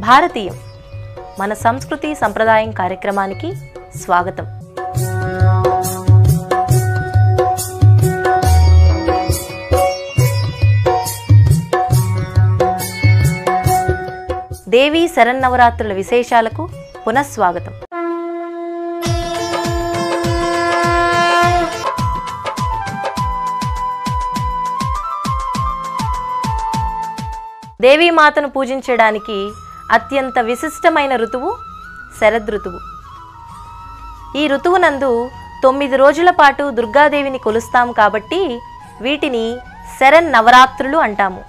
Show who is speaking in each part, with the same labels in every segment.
Speaker 1: భారతీయం మన సంస్కృతి సంప్రదాయం కార్యక్రమానికి స్వాగతం దేవీ శరన్నవరాత్రుల విశేషాలకు పునఃస్వాగతం దేవీమాతను పూజించడానికి అత్యంత విశిష్టమైన ఋతువు శరదృతువు ఈ ఋతువునందు తొమ్మిది రోజుల పాటు దుర్గాదేవిని కొలుస్తాం కాబట్టి వీటిని శరన్ నవరాత్రులు అంటాము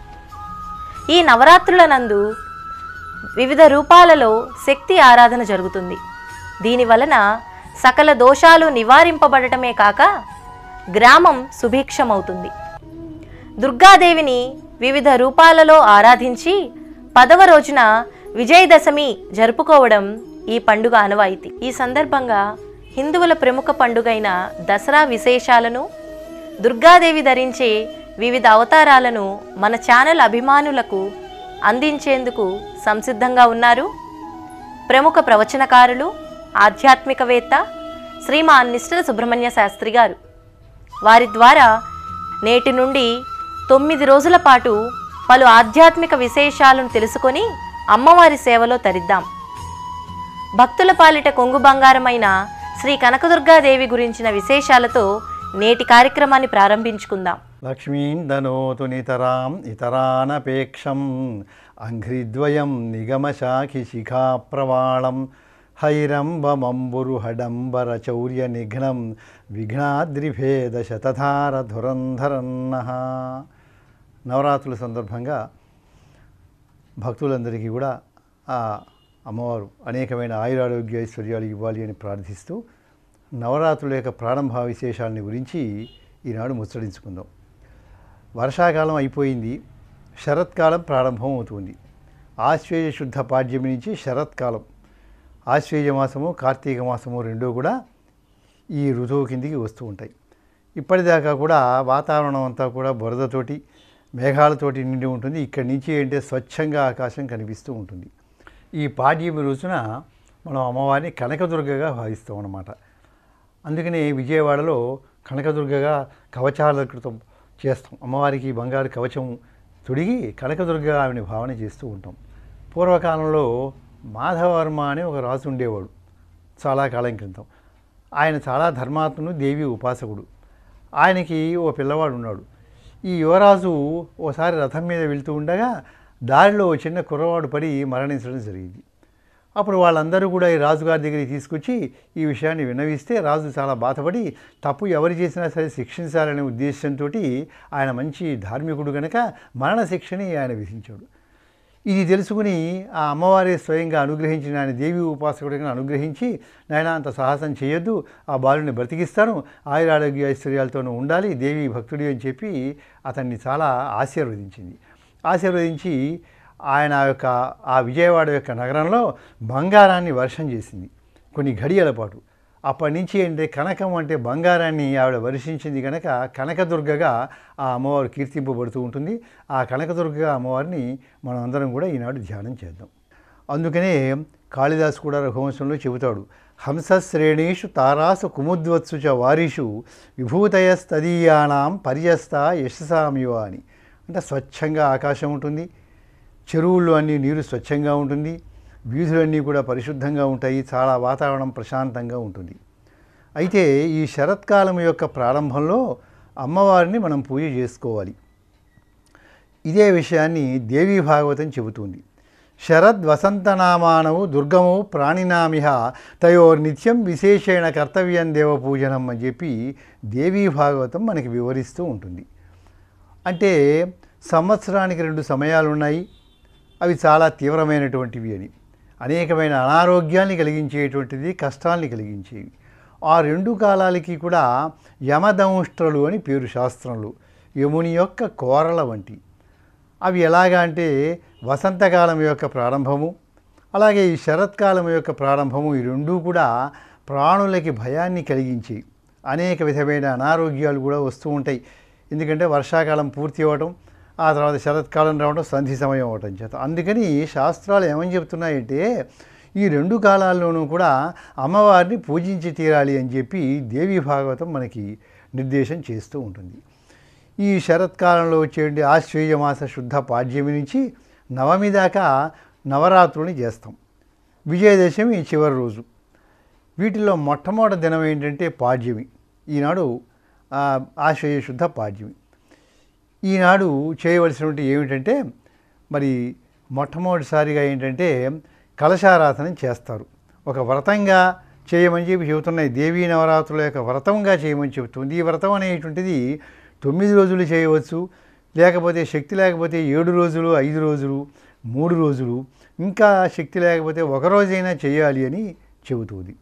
Speaker 1: ఈ నవరాత్రుల నందు వివిధ రూపాలలో శక్తి ఆరాధన జరుగుతుంది దీని వలన సకల దోషాలు నివారింపబడటమే కాక గ్రామం సుభిక్షమవుతుంది దుర్గాదేవిని వివిధ రూపాలలో ఆరాధించి పదవ రోజున విజయదశమి జరుపుకోవడం ఈ పండుగ ఆనవాయితీ ఈ సందర్భంగా హిందువుల ప్రముఖ పండుగైన దసరా విశేషాలను దుర్గాదేవి ధరించే వివిధ అవతారాలను మన ఛానల్ అభిమానులకు అందించేందుకు సంసిద్ధంగా ఉన్నారు ప్రముఖ ప్రవచనకారులు ఆధ్యాత్మికవేత్త శ్రీమాన్ నిష్ఠల సుబ్రహ్మణ్య శాస్త్రి గారు వారి ద్వారా నేటి నుండి తొమ్మిది రోజుల పాటు పలు ఆధ్యాత్మిక విశేషాలను తెలుసుకొని అమ్మవారి సేవలో తరిద్దాం భక్తుల పాలిట కొంగు బంగారమైన శ్రీ కనకదుర్గాదేవి గురించిన విశేషాలతో నేటి కార్యక్రమాన్ని ప్రారంభించుకుందాం
Speaker 2: లక్ష్మీం దనోతు నితరాం ఇతరానపేక్షం అంఘ్రిద్వయం నిగమశాఖి శిఖా ప్రవాళం హైరంబమంబురు హడంబర చౌర్య నిఘ్నం విఘ్నాద్రిభేద శతధార ధురంధరన్న నవరాత్రుల సందర్భంగా భక్తులందరికీ కూడా ఆ అమ్మవారు అనేకమైన ఆయురారోగ్య ఐశ్వర్యాలు ఇవ్వాలి అని ప్రార్థిస్తూ నవరాత్రుల యొక్క ప్రారంభ విశేషాలని గురించి ఈనాడు ముచ్చడించుకుందాం వర్షాకాలం అయిపోయింది శరత్కాలం ప్రారంభం అవుతుంది ఆశ్వేజ శుద్ధ పాడ్యమి నుంచి శరత్కాలం ఆశ్వేజ మాసము కార్తీక మాసము రెండూ కూడా ఈ ఋతువు కిందికి వస్తూ ఉంటాయి ఇప్పటిదాకా కూడా వాతావరణం అంతా కూడా బురదతోటి మేఘాలతోటి నిండి ఉంటుంది ఇక్కడి నుంచి ఏంటంటే స్వచ్ఛంగా ఆకాశం కనిపిస్తూ ఉంటుంది ఈ పాడ్యమి రోజున మనం అమ్మవారిని కనకదుర్గగా భావిస్తాం అన్నమాట అందుకనే విజయవాడలో కనకదుర్గగా కవచాలకృతం చేస్తాం అమ్మవారికి బంగారు కవచం తొడిగి కనకదుర్గ ఆమెని భావన చేస్తూ ఉంటాం పూర్వకాలంలో మాధవర్మ అనే ఒక రాజు ఉండేవాడు చాలా కాలం క్రితం ఆయన చాలా ధర్మాత్ముడు దేవి ఉపాసకుడు ఆయనకి ఓ పిల్లవాడు ఉన్నాడు ఈ యువరాజు ఓసారి రథం మీద వెళ్తూ ఉండగా దారిలో ఓ చిన్న కుర్రవాడు పడి మరణించడం జరిగింది అప్పుడు వాళ్ళందరూ కూడా ఈ రాజుగారి దగ్గరికి తీసుకొచ్చి ఈ విషయాన్ని విన్నవిస్తే రాజు చాలా బాధపడి తప్పు ఎవరు చేసినా సరే శిక్షించాలనే ఉద్దేశంతో ఆయన మంచి ధార్మికుడు కనుక మరణ శిక్షని ఆయన విధించాడు ఇది తెలుసుకుని ఆ అమ్మవారి స్వయంగా అనుగ్రహించిన ఆయన దేవి ఉపాసకుడిగా అనుగ్రహించి నాయన అంత సాహసం చేయొద్దు ఆ బాలుని బ్రతికిస్తాను ఆయురారోగ్య ఐశ్వర్యాలతోనూ ఉండాలి దేవి భక్తుడి అని చెప్పి అతన్ని చాలా ఆశీర్వదించింది ఆశీర్వదించి ఆయన యొక్క ఆ విజయవాడ యొక్క నగరంలో బంగారాన్ని వర్షం చేసింది కొన్ని ఘడియల పాటు అప్పటి నుంచి ఏంటంటే కనకం అంటే బంగారాన్ని ఆవిడ వర్షించింది కనుక కనకదుర్గగా ఆ అమ్మవారు కీర్తింపబడుతూ ఉంటుంది ఆ కనకదుర్గగా అమ్మవారిని మనం అందరం కూడా ఈనాడు ధ్యానం చేద్దాం అందుకనే కాళిదాసు కూడా రఘువంశంలో చెబుతాడు హంసశ్రేణీషు తారాసు కుముద్వత్సు చ వారిషు విభూతయస్తదీయానాం పర్యస్త యశసామివ అని అంటే స్వచ్ఛంగా ఆకాశం ఉంటుంది చెరువుల్లో అన్ని నీరు స్వచ్ఛంగా ఉంటుంది వీధులన్నీ కూడా పరిశుద్ధంగా ఉంటాయి చాలా వాతావరణం ప్రశాంతంగా ఉంటుంది అయితే ఈ శరత్కాలం యొక్క ప్రారంభంలో అమ్మవారిని మనం పూజ చేసుకోవాలి ఇదే విషయాన్ని దేవీ భాగవతం చెబుతుంది శరద్ వసంతనామానవు దుర్గము ప్రాణినామిహ తయోర్ నిత్యం విశేషేణ కర్తవ్యం దేవపూజనం అని చెప్పి దేవీ భాగవతం మనకి వివరిస్తూ ఉంటుంది అంటే సంవత్సరానికి రెండు సమయాలు ఉన్నాయి అవి చాలా తీవ్రమైనటువంటివి అని అనేకమైన అనారోగ్యాన్ని కలిగించేటువంటిది కష్టాల్ని కలిగించేవి ఆ రెండు కాలాలకి కూడా యమదంష్ట్రలు అని పేరు శాస్త్రంలో యముని యొక్క కోరల వంటి అవి ఎలాగా అంటే వసంతకాలం యొక్క ప్రారంభము అలాగే ఈ శరత్కాలం యొక్క ప్రారంభము ఈ రెండూ కూడా ప్రాణులకి భయాన్ని కలిగించేవి అనేక విధమైన అనారోగ్యాలు కూడా వస్తూ ఉంటాయి ఎందుకంటే వర్షాకాలం పూర్తి అవ్వటం ఆ తర్వాత శరత్కాలం రావడం సంధి సమయం అవటం చేత అందుకని శాస్త్రాలు ఏమని చెప్తున్నాయంటే ఈ రెండు కాలాల్లోనూ కూడా అమ్మవారిని పూజించి తీరాలి అని చెప్పి దేవి భాగవతం మనకి నిర్దేశం చేస్తూ ఉంటుంది ఈ శరత్కాలంలో వచ్చేటువంటి ఆశ్వేయ మాస శుద్ధ పాడ్యమి నుంచి నవమి దాకా నవరాత్రుని చేస్తాం విజయదశమి చివరి రోజు వీటిలో మొట్టమొదటి దినం ఏంటంటే పాడ్యమి ఈనాడు ఆ, ఆశ్వయ శుద్ధ పాడ్యమి ఈనాడు చేయవలసినటువంటి ఏమిటంటే మరి మొట్టమొదటిసారిగా ఏంటంటే కలశారాధన చేస్తారు ఒక వ్రతంగా చేయమని చెప్పి చెబుతున్నాయి దేవీ నవరాత్రుల యొక్క వ్రతంగా చేయమని చెబుతుంది ఈ వ్రతం అనేటువంటిది తొమ్మిది రోజులు చేయవచ్చు లేకపోతే శక్తి లేకపోతే ఏడు రోజులు ఐదు రోజులు మూడు రోజులు ఇంకా శక్తి లేకపోతే ఒక రోజైనా చేయాలి అని చెబుతుంది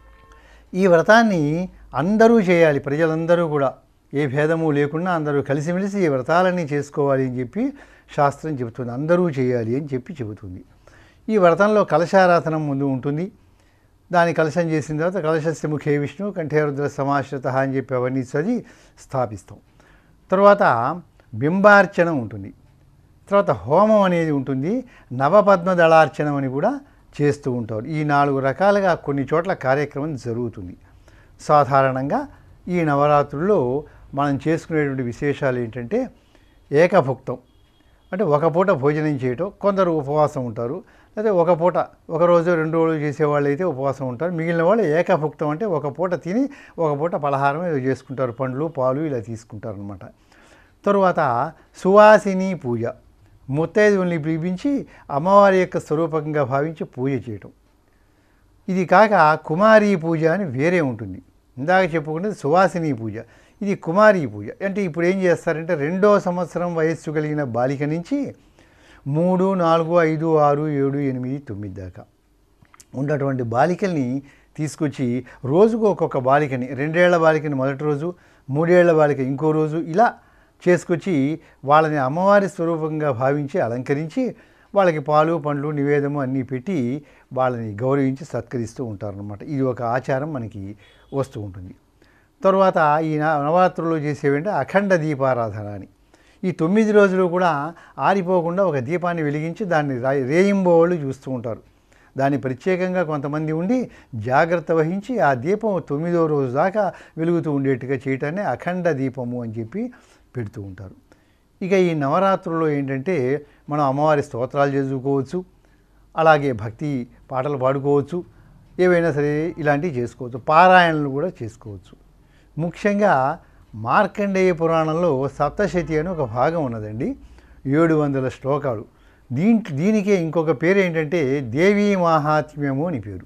Speaker 2: ఈ వ్రతాన్ని అందరూ చేయాలి ప్రజలందరూ కూడా ఏ భేదము లేకుండా అందరూ కలిసిమెలిసి ఈ వ్రతాలన్నీ చేసుకోవాలి అని చెప్పి శాస్త్రం చెబుతుంది అందరూ చేయాలి అని చెప్పి చెబుతుంది ఈ వ్రతంలో కలశారాధనం ముందు ఉంటుంది దాని కలశం చేసిన తర్వాత కలశస్య ముఖే విష్ణు కంఠేరుద్ర సమాశ్రిత అని చెప్పి అవన్నీ చదివి స్థాపిస్తాం తర్వాత బింబార్చన ఉంటుంది తర్వాత హోమం అనేది ఉంటుంది నవపద్మ దళార్చనం అని కూడా చేస్తూ ఉంటారు ఈ నాలుగు రకాలుగా కొన్ని చోట్ల కార్యక్రమం జరుగుతుంది సాధారణంగా ఈ నవరాత్రుల్లో మనం చేసుకునేటువంటి విశేషాలు ఏంటంటే ఏకభుక్తం అంటే ఒక పూట భోజనం చేయటం కొందరు ఉపవాసం ఉంటారు లేదా ఒక పూట ఒక రోజు రెండు రోజులు చేసేవాళ్ళు అయితే ఉపవాసం ఉంటారు మిగిలిన వాళ్ళు ఏకభుక్తం అంటే ఒక పూట తిని ఒక పూట పలహారం ఏదో చేసుకుంటారు పండ్లు పాలు ఇలా తీసుకుంటారు అనమాట తరువాత సువాసిని పూజ ముత్తైదువుల్ని పిలిపించి అమ్మవారి యొక్క స్వరూపకంగా భావించి పూజ చేయటం ఇది కాక కుమారీ పూజ అని వేరే ఉంటుంది ఇందాక చెప్పుకున్నది సువాసిని పూజ ఇది కుమారీ పూజ అంటే ఇప్పుడు ఏం చేస్తారంటే రెండో సంవత్సరం వయస్సు కలిగిన బాలిక నుంచి మూడు నాలుగు ఐదు ఆరు ఏడు ఎనిమిది తొమ్మిది దాకా ఉన్నటువంటి బాలికల్ని తీసుకొచ్చి రోజుకు ఒక్కొక్క బాలికని రెండేళ్ల బాలికని మొదటి రోజు మూడేళ్ల బాలిక ఇంకో రోజు ఇలా చేసుకొచ్చి వాళ్ళని అమ్మవారి స్వరూపంగా భావించి అలంకరించి వాళ్ళకి పాలు పండ్లు నివేదము అన్నీ పెట్టి వాళ్ళని గౌరవించి సత్కరిస్తూ ఉంటారనమాట ఇది ఒక ఆచారం మనకి వస్తూ ఉంటుంది తరువాత ఈ న- నవరాత్రుల్లో చేసేవంటే అఖండ దీపారాధన అని ఈ తొమ్మిది రోజులు కూడా ఆరిపోకుండా ఒక దీపాన్ని వెలిగించి దాన్ని రా- రేయింబోళ్ళు చూస్తూ ఉంటారు దాన్ని ప్రత్యేకంగా కొంతమంది ఉండి జాగ్రత్త వహించి ఆ దీపం తొమ్మిదో రోజు దాకా వెలుగుతూ ఉండేట్టుగా చేయటాన్ని అఖండ దీపము అని చెప్పి పెడుతూ ఉంటారు ఇక ఈ నవరాత్రుల్లో ఏంటంటే మనం అమ్మవారి స్తోత్రాలు చదువుకోవచ్చు అలాగే భక్తి పాటలు పాడుకోవచ్చు ఏవైనా సరే ఇలాంటివి చేసుకోవచ్చు పారాయణలు కూడా చేసుకోవచ్చు ముఖ్యంగా మార్కండేయ పురాణంలో సప్తశతి అని ఒక భాగం ఉన్నదండి ఏడు వందల శ్లోకాలు దీంట్ దీనికే ఇంకొక పేరు ఏంటంటే దేవీ మాహాత్మ్యము అని పేరు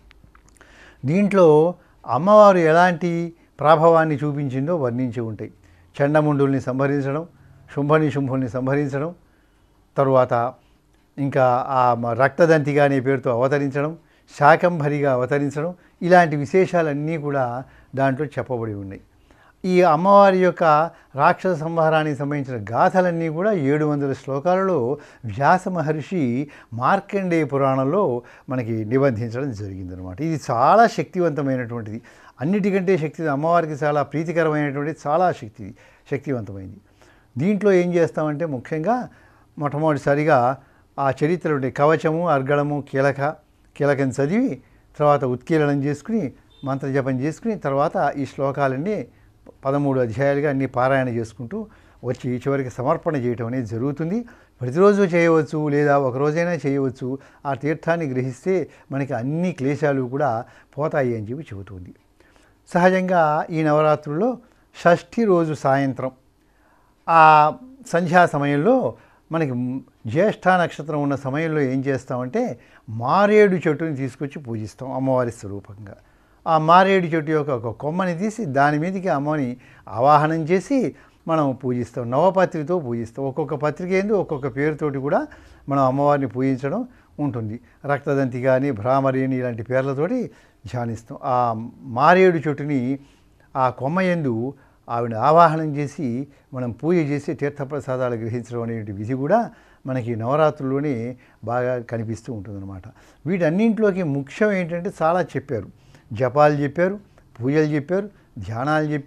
Speaker 2: దీంట్లో అమ్మవారు ఎలాంటి ప్రాభవాన్ని చూపించిందో వర్ణించి ఉంటాయి చండముండుల్ని సంహరించడం శుంభని శుంభుల్ని సంహరించడం తరువాత ఇంకా ఆ మ- రక్తదంతిగా అనే పేరుతో అవతరించడం శాకంభరిగా అవతరించడం ఇలాంటి విశేషాలన్నీ కూడా దాంట్లో చెప్పబడి ఉన్నాయి ఈ అమ్మవారి యొక్క రాక్షస సంహారానికి సంబంధించిన గాథలన్నీ కూడా ఏడు వందల శ్లోకాలలో వ్యాస మహర్షి మార్కండేయ పురాణంలో మనకి నిబంధించడం జరిగిందనమాట ఇది చాలా శక్తివంతమైనటువంటిది అన్నిటికంటే శక్తి అమ్మవారికి చాలా ప్రీతికరమైనటువంటి చాలా శక్తి శక్తివంతమైంది దీంట్లో ఏం చేస్తామంటే ముఖ్యంగా మొట్టమొదటిసారిగా ఆ చరిత్ర ఉండే కవచము అర్గళము కీలక కీలకం చదివి తర్వాత ఉత్కీలనం చేసుకుని మంత్రజపం చేసుకుని తర్వాత ఈ శ్లోకాలన్నీ పదమూడు అధ్యాయాలుగా అన్ని పారాయణ చేసుకుంటూ వచ్చి చివరికి సమర్పణ చేయటం అనేది జరుగుతుంది ప్రతిరోజు చేయవచ్చు లేదా ఒక రోజైనా చేయవచ్చు ఆ తీర్థాన్ని గ్రహిస్తే మనకి అన్ని క్లేశాలు కూడా పోతాయి అని చెప్పి చెబుతుంది సహజంగా ఈ నవరాత్రుల్లో షష్ఠి రోజు సాయంత్రం ఆ సంధ్యా సమయంలో మనకి మ్- జ్యేష్ఠ నక్షత్రం ఉన్న సమయంలో ఏం చేస్తామంటే మారేడు చెట్టుని తీసుకొచ్చి పూజిస్తాం అమ్మవారి స్వరూపంగా ఆ మారేడు చెట్టు యొక్క ఒక కొమ్మని తీసి దాని మీదకి అమ్మని ఆవాహనం చేసి మనం పూజిస్తాం నవపత్రితో పూజిస్తాం ఒక్కొక్క పత్రిక ఏంది ఒక్కొక్క పేరుతోటి కూడా మనం అమ్మవారిని పూజించడం ఉంటుంది రక్తదంతి కానీ భ్రామరి అని ఇలాంటి పేర్లతోటి ధ్యానిస్తాం ఆ మారేడు చెట్టుని ఆ కొమ్మ యందు ఆవిడ ఆవాహనం చేసి మనం పూజ చేసి తీర్థప్రసాదాలు గ్రహించడం అనేటి విధి కూడా మనకి నవరాత్రుల్లోనే బాగా కనిపిస్తూ ఉంటుందన్నమాట వీటన్నింటిలోకి ముఖ్యం ఏంటంటే చాలా చెప్పారు జపాలు చెప్పారు పూజలు చెప్పారు ధ్యానాలు చెప్పారు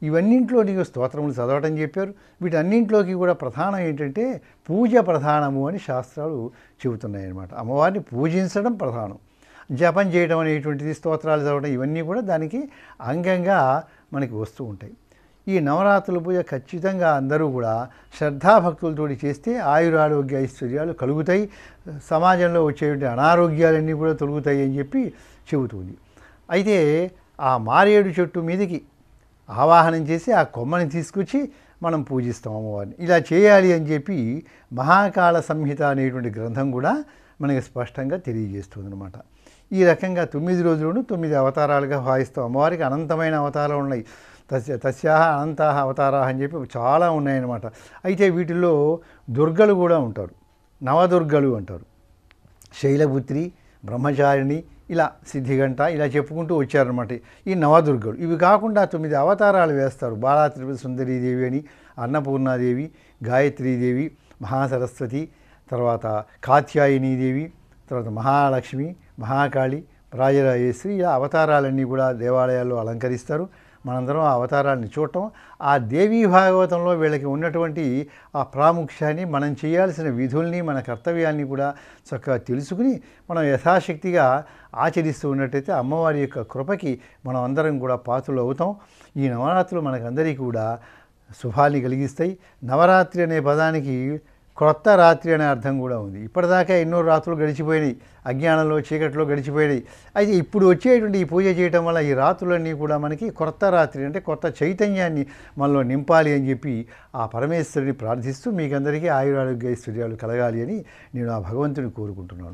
Speaker 2: ఇవన్నింట్లో నీకు స్తోత్రములు చదవటం చెప్పారు వీటన్నింటిలోకి కూడా ప్రధానం ఏంటంటే పూజ ప్రధానము అని శాస్త్రాలు చెబుతున్నాయి అన్నమాట అమ్మవారిని పూజించడం ప్రధానం జపం చేయడం అనేటువంటిది స్తోత్రాలు చదవడం ఇవన్నీ కూడా దానికి అంగంగా మనకి వస్తూ ఉంటాయి ఈ నవరాత్రుల పూజ ఖచ్చితంగా అందరూ కూడా శ్రద్ధాభక్తులతో చేస్తే ఆయురారోగ్య ఐశ్వర్యాలు కలుగుతాయి సమాజంలో వచ్చేటువంటి అనారోగ్యాలన్నీ కూడా తొలుగుతాయి అని చెప్పి చెబుతుంది అయితే ఆ మారేడు చెట్టు మీదకి ఆవాహనం చేసి ఆ కొమ్మని తీసుకొచ్చి మనం పూజిస్తాం అమ్మవారిని ఇలా చేయాలి అని చెప్పి మహాకాళ సంహిత అనేటువంటి గ్రంథం కూడా మనకి స్పష్టంగా తెలియజేస్తుంది అనమాట ఈ రకంగా తొమ్మిది రోజులను తొమ్మిది అవతారాలుగా భావిస్తాం అమ్మవారికి అనంతమైన అవతారాలు ఉన్నాయి తస్య తస్యాహ అనంతాహ అవతారాహ అని చెప్పి చాలా ఉన్నాయన్నమాట అయితే వీటిల్లో దుర్గలు కూడా ఉంటారు నవదుర్గలు అంటారు శైలపుత్రి బ్రహ్మచారిణి ఇలా సిద్ధిగంట ఇలా చెప్పుకుంటూ వచ్చారనమాట ఈ నవదుర్గలు ఇవి కాకుండా తొమ్మిది అవతారాలు వేస్తారు బాలా త్రిపుర సుందరీదేవి అని అన్నపూర్ణాదేవి గాయత్రీదేవి మహాసరస్వతి తర్వాత కాత్యాయనీదేవి తర్వాత మహాలక్ష్మి మహాకాళి రాజరాజేశ్వరి ఇలా అవతారాలన్నీ కూడా దేవాలయాల్లో అలంకరిస్తారు మనందరం ఆ అవతారాన్ని చూడటం ఆ దేవీ భాగవతంలో వీళ్ళకి ఉన్నటువంటి ఆ ప్రాముఖ్యాన్ని మనం చేయాల్సిన విధుల్ని మన కర్తవ్యాన్ని కూడా చక్కగా తెలుసుకుని మనం యథాశక్తిగా ఆచరిస్తూ ఉన్నట్టయితే అమ్మవారి యొక్క కృపకి మనం అందరం కూడా పాత్రలు అవుతాం ఈ నవరాత్రులు మనకందరికీ కూడా శుభాన్ని కలిగిస్తాయి నవరాత్రి అనే పదానికి క్రొత్త రాత్రి అనే అర్థం కూడా ఉంది ఇప్పటిదాకా ఎన్నో రాత్రులు గడిచిపోయినాయి అజ్ఞానంలో చీకట్లో గడిచిపోయినాయి అయితే ఇప్పుడు వచ్చేటువంటి ఈ పూజ చేయటం వల్ల ఈ రాత్రులన్నీ కూడా మనకి కొత్త రాత్రి అంటే కొత్త చైతన్యాన్ని మనలో నింపాలి అని చెప్పి ఆ పరమేశ్వరుని ప్రార్థిస్తూ మీకందరికీ ఆయురారోగ్య ఐశ్వర్యాలు కలగాలి అని నేను ఆ భగవంతుని కోరుకుంటున్నాను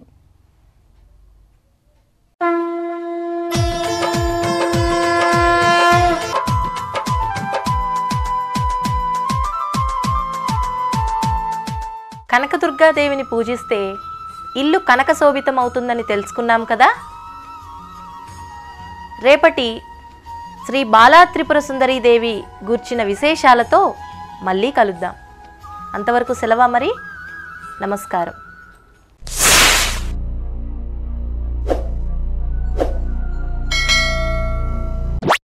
Speaker 1: కనకదుర్గాదేవిని పూజిస్తే ఇల్లు కనక శోభితం అవుతుందని తెలుసుకున్నాం కదా రేపటి శ్రీ బాలా త్రిపుర సుందరీదేవి గూర్చిన విశేషాలతో మళ్ళీ కలుద్దాం అంతవరకు సెలవా మరి నమస్కారం